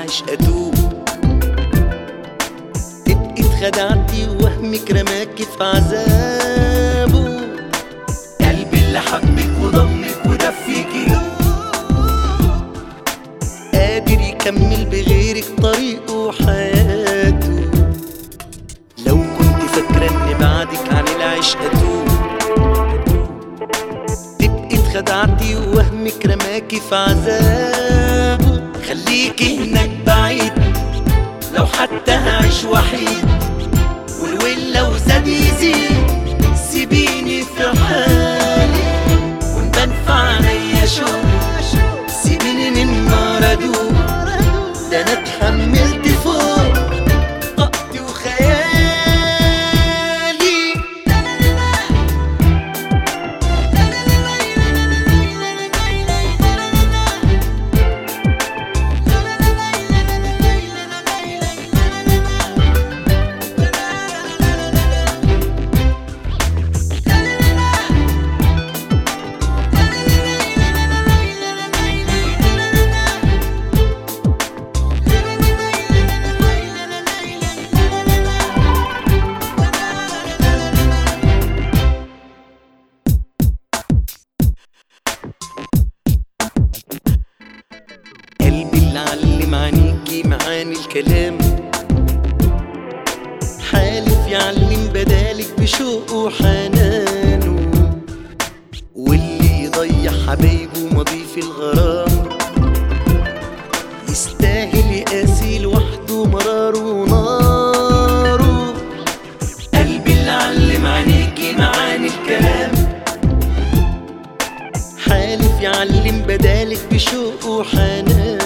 العشق اتوب تبقي اتخدعتي ووهمك رماكي في عذابه قلبي اللي حبك وضمك ودفيكي قادر يكمل بغيرك طريقه وحياته لو كنت فاكرة ان بعدك عن العشق اتوب تبقي اتخدعتي ووهمك رماكي في عذابه خليكي هناك بعيد لو حتى هعيش وحيد والويل لو زاد يزيد سيبيني في حالي ونبان في عينيا شوق سيبيني من نار ادوب ده انا اتحملت فوق طاقتي وخيالي قلبي اللي علم عينيكي معاني الكلام حالف يعلم بدالك بشوقه وحنانه واللي يضيع حبايبه مضيف الغرام يستاهل يقاسي لوحده مراره وناره قلبي اللي علم عينيكي معاني الكلام حالف يعلم بدالك بشوق وحنان